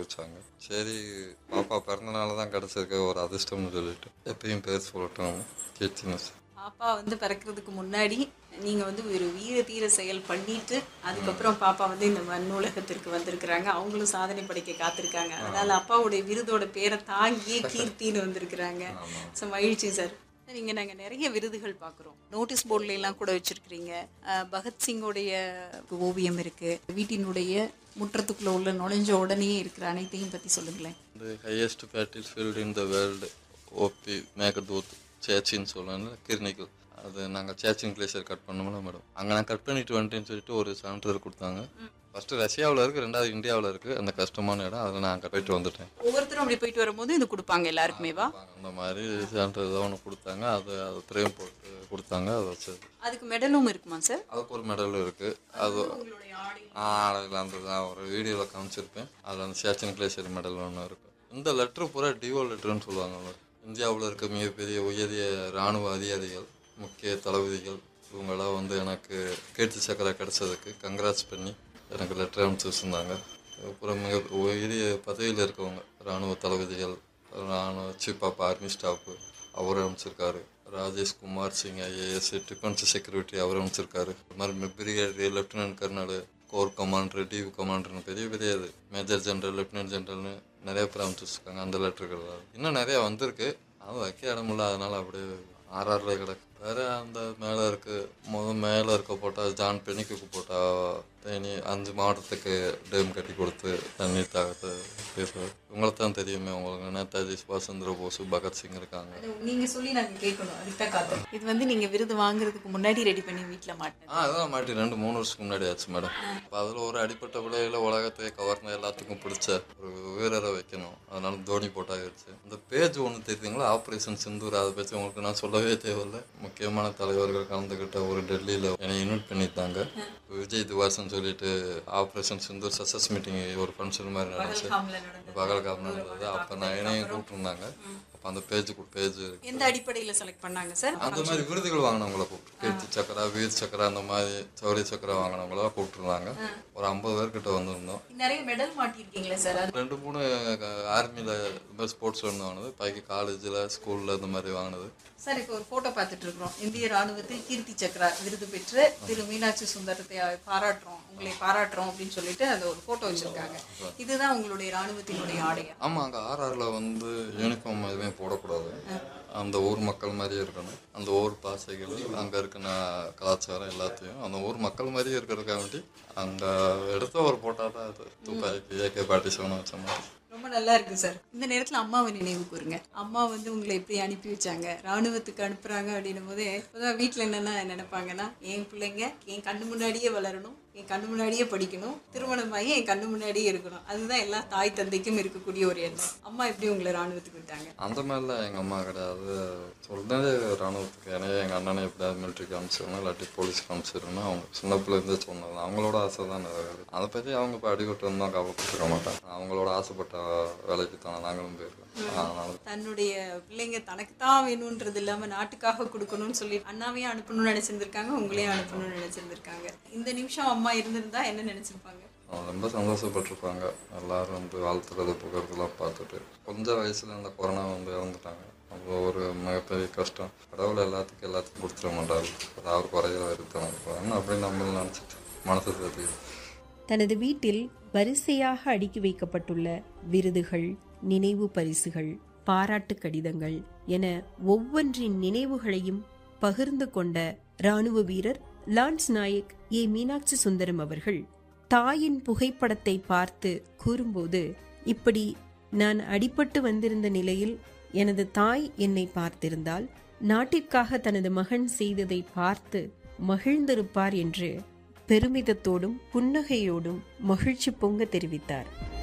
அறிவிச்சாங்க சரி பாப்பா பிறந்தனால தான் கிடச்சிருக்க ஒரு அதிர்ஷ்டம்னு சொல்லிட்டு எப்பயும் பேர் சொல்லட்டும் கீர்த்தினஸ் பாப்பா வந்து பிறக்கிறதுக்கு முன்னாடி நீங்க வந்து ஒரு வீர தீர செயல் பண்ணிட்டு அதுக்கப்புறம் பாப்பா வந்து இந்த மண் நூலகத்திற்கு வந்திருக்கிறாங்க அவங்களும் சாதனை படைக்க காத்திருக்காங்க அதனால அப்பாவுடைய விருதோட பேரை தாங்கியே கீர்த்தின்னு வந்திருக்கிறாங்க ஸோ மகிழ்ச்சி சார் சார் இங்கே நாங்கள் நிறைய விருதுகள் பார்க்குறோம் நோட்டீஸ் போர்டில் எல்லாம் கூட வச்சுருக்கிறீங்க பகத்சிங்கோடைய ஓவியம் இருக்குது வீட்டினுடைய முற்றத்துக்குள்ளே உள்ள நுழைஞ்ச உடனே இருக்கிற அனைத்தையும் பற்றி சொல்லுங்களேன் The highest battlefield in the world OP Meghdoot சேச்சின்னு சொல்லணும் கிர்னிக்கல் அது நாங்கள் சேச்சின் கிளேசியர் கட் பண்ணோம்ல மேடம் அங்கே நான் கட் பண்ணிட்டு வந்துட்டேன்னு சொல்லிட்டு ஒரு சான்றிதழ் கொடுத்தாங்க ஃபஸ்ட்டு ரஷ்யாவில் இருக்குது ரெண்டாவது இந்தியாவில் இருக்குது அந்த கஷ்டமான இடம் அதில் நான் போயிட்டு வந்துட்டேன் ஒவ்வொருத்தரும் அப்படி போயிட்டு வரும்போது இது கொடுப்பாங்க எல்லாருக்குமேவா அந்த மாதிரி சான்றிதழ் ஒன்று கொடுத்தாங்க அது அது பிரேம் போட்டு கொடுத்தாங்க அதை வச்சது அதுக்கு மெடலும் இருக்குமா சார் அதுக்கு ஒரு மெடல் இருக்குது அது உங்களுடைய ஆடை ஆடையில் அந்த தான் ஒரு வீடியோவில் காமிச்சிருப்பேன் அதில் அந்த சேச்சன் கிளேசியர் மெடல் ஒன்று இருக்கும் இந்த லெட்ரு பூரா டிஓ லெட்டர்னு சொல்லுவாங்க அவர். இந்தியாவில் இருக்க மிகப்பெரிய உயரிய இராணுவ அதிகாரிகள் முக்கிய தளபதிகள் இவங்களாம் வந்து எனக்கு கீர்த்தி சக்கரை கிடைச்சதுக்கு கங்க்ராட்ஸ் பண்ணி எனக்கு லெட்டர் அனுப்பிச்சு வச்சுருந்தாங்க அப்புறம் மிக உயரிய பதவியில் இருக்கவங்க இராணுவ தளபதிகள் இராணுவ சீஃப் ஆஃப் ஆர்மி ஸ்டாஃபு அவர் அனுப்பிச்சிருக்காரு Rajesh Kumar Singh IAS defence security அவர் அனுப்பிச்சிருக்காரு இது மாதிரி brigadier lieutenant colonel corps commander div கமாண்டர்னு பெரிய பெரிய இது மேஜர் ஜெனரல் லெப்டினன்ட் ஜெனரல்னு நிறைய பேர் அனுப்பிச்சு வச்சிருக்காங்க அந்த லெட்டர்கள் இன்னும் நிறைய வந்திருக்கு அது வைக்க இடம் இல்லை அதனால அப்படியே ஆர்ஆர்ல கிடக்கு வேற அந்த மேலே இருக்கு முதல் மேலே இருக்க போட்டால் ஜான் பெனிக்கு போட்டா தேனி அஞ்சு மாவட்டத்துக்கு டேம் கட்டி கொடுத்து தண்ணி தாகத்தை பேசுவார் உங்களை தான் தெரியுமே உங்களுக்கு நேதாஜி சுபாஷ் சந்திர போஸ் பகத்சிங் இருக்காங்க அது நீங்க சொல்லி நாங்க கேட்கணும் அதுதான் காத்து இது வந்து நீங்க விருது வாங்குறதுக்கு முன்னாடி ரெடி பண்ணி வீட்ல மாட்டேன் ஆ அதெல்லாம் மாட்டி ரெண்டு மூணு வருஷத்துக்கு முன்னாடி ஆச்சு மேடம் இப்போ அதில் ஒரு அடிப்பட்ட விலையில உலகத்தையே கவர்ந்த எல்லாத்துக்கும் பிடிச்ச ஒரு வீரரை வைக்கணும் அதனால தோனி போட்டாகிடுச்சு இந்த பேஜ் ஒன்று தெரியுதுங்களா ஆப்ரேஷன் சிந்தூர் அதை பற்றி உங்களுக்கு நான் சொல்லவே தேவையில்லை முக்கியமான தலைவர்கள் கலந்துக்கிட்ட ஒரு டெல்லியில் என்னை இன்வைட் பண்ணியிருந்தாங்க விஜய் திவாசன் சொல்லிட்டு ஆப்ரேஷன் சிந்தூர் சக்ஸஸ் மீட்டிங் ஒரு ஃபங்க்ஷன் மாதிரி நடந்துச்சு பகல்காம்ல நடந்தது பகல்காம் நடந்தது அப்போ நான் என்னையும் கூப்பிட்டுருந்தாங்க அப்போ அந்த பேஜ் பேஜ் எந்த அடிப்படையில செலக்ட் பண்ணாங்க சார் அந்த மாதிரி விருதுகள் வாங்கினவங்கள கூப்பிட்டு கீர்த்தி சக்கரா வீர் சக்கரா அந்த மாதிரி சௌரி சக்கரா வாங்கினவங்கள கூப்பிட்டுருந்தாங்க ஒரு ஐம்பது பேர்கிட்ட வந்திருந்தோம் நிறைய மெடல் மாட்டிருக்கீங்களா சார் அது ரெண்டு மூணு ஆர்மியில் இந்த மாதிரி ஸ்போர்ட்ஸ் வந்து வாங்கினது பாக்கி காலேஜில் ஸ்கூலில் இந்த மாதிரி வாங்கினது சார் இப்போ ஒரு போட்டோ பார்த்துட்டு இருக்கிறோம் இந்திய ராணுவத்தில் கீர்த்தி சக்ரா விருது பெற்ற திரு மீனாட்சி சுந்தரத்தை பாராட்டுறோம் உங்களை பாராட்டுறோம் அப்படின்னு சொல்லிட்டு அந்த ஒரு போட்டோ வச்சிருக்காங்க இதுதான் உங்களுடைய ராணுவத்தினுடைய ஆடையா ஆமாம் அங்கே ஆர்ஆரில் வந்து யூனிஃபார்ம் எதுவுமே போடக்கூடாது அந்த ஊர் மக்கள் மாதிரியே இருக்கணும் அந்த ஊர் பாசைகள் அங்கே இருக்கிற கலாச்சாரம் எல்லாத்தையும் அந்த ஊர் மக்கள் மாதிரியே இருக்கிறதுக்காக வேண்டி அங்கே எடுத்த ஒரு போட்டோ தான் அது துப்பாக்கி ஏகே பாட்டி சோனம் வச்ச மாதிரி ரொம்ப நல்லா இருக்கு சார் இந்த நேரத்துல அம்மாவை நினைவு கூறுங்க அம்மா வந்து உங்களை எப்படி அனுப்பி வச்சாங்க ராணுவத்துக்கு அனுப்புறாங்க அப்படின்னும் போதே பொதுவாக வீட்டில் என்னென்ன நினைப்பாங்கன்னா என் பிள்ளைங்க என் கண்ணு முன்னாடியே வளரணும் என் கண்ணு முன்னாடியே படிக்கணும் திருமணமாகி என் கண்ணு முன்னாடியே இருக்கணும் அதுதான் எல்லா தாய் தந்தைக்கும் இருக்கக்கூடிய ஒரு எண்ணம் அம்மா எப்படி உங்களை ராணுவத்துக்கு விட்டாங்க அந்த மாதிரிலாம் எங்கள் அம்மா கிடையாது சொல்றதே ராணுவத்துக்கு ஏன்னா எங்கள் அண்ணனை எப்படியாவது மிலிட்ரிக்கு அனுப்பிச்சிடணும் இல்லாட்டி போலீஸ்க்கு அனுப்பிச்சிடணும் அவங்க சின்ன பிள்ளைலேருந்தே சொன்னது அவங்களோட ஆசை தான் நிறைவேறு அதை பற்றி அவங்க இப்போ அடிபட்டு வந்தால் கவலைப்பட்டுருக்க மாட்டாங்க அவங்களோட ஆசைப்பட்ட வேலைக்கு தானே நாங்களும் போயிருக்கோம் அதனால தன்னுடைய பிள்ளைங்க தனக்கு தான் வேணுன்றது இல்லாம நாட்டுக்காக கொடுக்கணும்னு சொல்லி அண்ணாவையும் அனுப்பணும்னு நினைச்சிருந்திருக்காங்க உங்களையும் அனுப்பணும்னு நினைச்சிருந்திருக்காங்க இந்த நிமிஷம் அம்மா இருந்திருந்தா என்ன நினைச்சிருப்பாங்க அவங்க ரொம்ப சந்தோஷப்பட்டிருப்பாங்க எல்லாரும் வந்து வாழ்த்துறது புகழ்றதெல்லாம் பார்த்துட்டு கொஞ்சம் வயசுல இந்த கொரோனா வந்து இறந்துட்டாங்க அது ஒரு மிகப்பெரிய கஷ்டம் கடவுள் எல்லாத்துக்கும் எல்லாத்துக்கும் கொடுத்துட மாட்டாரு அது அவர் குறையில இருக்காங்க அப்படி நம்ம நினச்சிட்டு மனசு தெரியுது தனது வீட்டில் வரிசையாக அடுக்கி வைக்கப்பட்டுள்ள விருதுகள் நினைவு பரிசுகள் பாராட்டு கடிதங்கள் என ஒவ்வொன்றின் நினைவுகளையும் பகிர்ந்து கொண்ட ராணுவ வீரர் லான்ஸ் நாயக் ஏ மீனாட்சி சுந்தரம் அவர்கள் தாயின் புகைப்படத்தை பார்த்து கூறும்போது இப்படி நான் அடிபட்டு வந்திருந்த நிலையில் எனது தாய் என்னை பார்த்திருந்தால் நாட்டிற்காக தனது மகன் செய்ததை பார்த்து மகிழ்ந்திருப்பார் என்று பெருமிதத்தோடும் புன்னகையோடும் மகிழ்ச்சி பொங்க தெரிவித்தார்